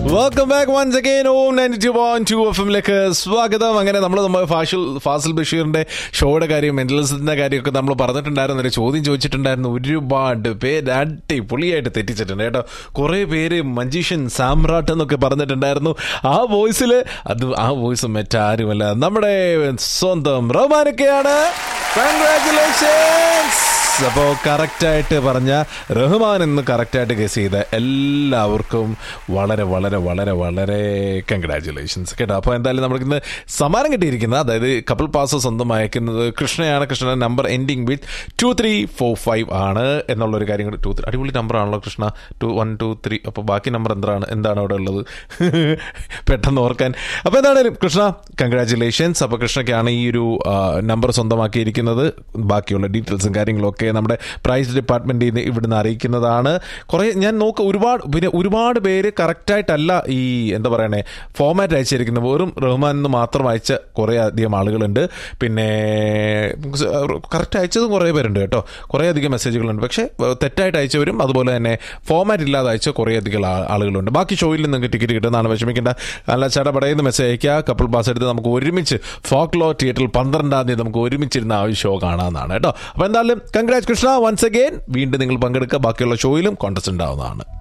welcome back once again on ninety two point two F എമ്മിലേക്ക് സ്വാഗതം അങ്ങനെ നമ്മൾ നമ്മൾ ഫാഷിൽ ഫാസിൽ ബഷീറിന്റെ ഷോയുടെ കാര്യം മെന്റലിസത്തിന്റെ കാര്യമൊക്കെ നമ്മൾ പറഞ്ഞിട്ടുണ്ടായിരുന്നു ഒരു ചോദ്യം ചോദിച്ചിട്ടുണ്ടായിരുന്നു ഒരുപാട് പേര് അടിപൊളിയായിട്ട് തെറ്റിച്ചിട്ടുണ്ട് കേട്ടോ കുറെ പേര് മഞ്ചീഷ്യൻ സാമ്രാട്ട് എന്നൊക്കെ പറഞ്ഞിട്ടുണ്ടായിരുന്നു ആ വോയിസിൽ അത് ആ വോയിസ് മറ്റാരുമല്ല നമ്മുടെ സ്വന്തം റഹ്മാനൊക്കെയാണ് കൺഗ്രാറ്റുലേഷൻസ് അപ്പോ കറക്റ്റായിട്ട് പറഞ്ഞ റഹ്മാൻ എന്ന് കറക്റ്റായിട്ട് ഗസ് ചെയ്ത എല്ലാവർക്കും വളരെ വളരെ വളരെ വളരെ കൺഗ്രാറ്റുലേഷൻസ് കേട്ടോ അപ്പോൾ എന്തായാലും നമുക്ക് ഇന്ന് സമ്മാനം കിട്ടിയിരിക്കുന്നത് അതായത് കപ്പിൾ പാസ് സ്വന്തം അയക്കുന്നത് കൃഷ്ണയാണ് കൃഷ്ണയുടെ number ending with two three four five ആണ് എന്നുള്ളൊരു കാര്യം കൂടി ടു അടിപൊളി നമ്പർ ആണല്ലോ Krishna two one two three അപ്പോൾ ബാക്കി നമ്പർ എന്താണ് എന്താണ് അവിടെ ഉള്ളത് പെട്ടെന്ന് ഓർക്കാൻ അപ്പോൾ എന്താണേലും കൃഷ്ണ കൺഗ്രാറ്റുലേഷൻസ് അപ്പോൾ കൃഷ്ണയ്ക്കാണ് ഈ ഒരു നമ്പർ സ്വന്തമാക്കിയിരിക്കുന്നത് ബാക്കിയുള്ള ഡീറ്റെയിൽസും കാര്യങ്ങളും ഒക്കെ നമ്മുടെ പ്രൈസ് ഡിപ്പാർട്ട്മെന്റിൽ നിന്ന് ഇവിടുന്ന് അറിയിക്കുന്നതാണ് കുറേ ഞാൻ നോക്ക് ഒരുപാട് പിന്നെ ഒരുപാട് പേര് കറക്റ്റായിട്ടല്ല ഈ എന്താ പറയണേ ഫോമാറ്റ് അയച്ചിരിക്കുന്നത് വെറും റഹ്മാൻ എന്ന് മാത്രം അയച്ച കുറേ അധികം ആളുകളുണ്ട് പിന്നെ കറക്റ്റ് അയച്ചതും കുറേ പേരുണ്ട് കേട്ടോ കുറേ അധികം മെസ്സേജുകളുണ്ട് പക്ഷേ തെറ്റായിട്ട് അയച്ചവരും അതുപോലെ തന്നെ ഫോമാറ്റ് ഇല്ലാതെ അയച്ച കുറേ അധികം ആ- ആളുകളുണ്ട് ബാക്കി ഷോയിൽ നിങ്ങൾക്ക് ടിക്കറ്റ് കിട്ടുന്നതാണ് വിഷമിക്കേണ്ട നല്ല ചടപടയെന്ന് മെസ്സേജ് അയക്കുക കപ്പിൾ പാസ് എടുത്ത് നമുക്ക് ഒരുമിച്ച് ഫോക്ക് ലോ തിയേറ്ററിൽ പന്ത്രണ്ടാം തീയതി നമുക്ക് ഒരുമിച്ചിരുന്ന ആ ഒരു ഷോ കാണാവുന്നതാണ് കേട്ടോ അപ്പോൾ എന്തായാലും കൺഗ്രാറ്റ് കൃഷ്ണ വൺസ് അഗെയിൻ വീണ്ടും നിങ്ങൾ പങ്കെടുക്കുക ബാക്കിയുള്ള ഷോയിലും കോൺടസ്റ്റ് ഉണ്ടാവുന്നതാണ്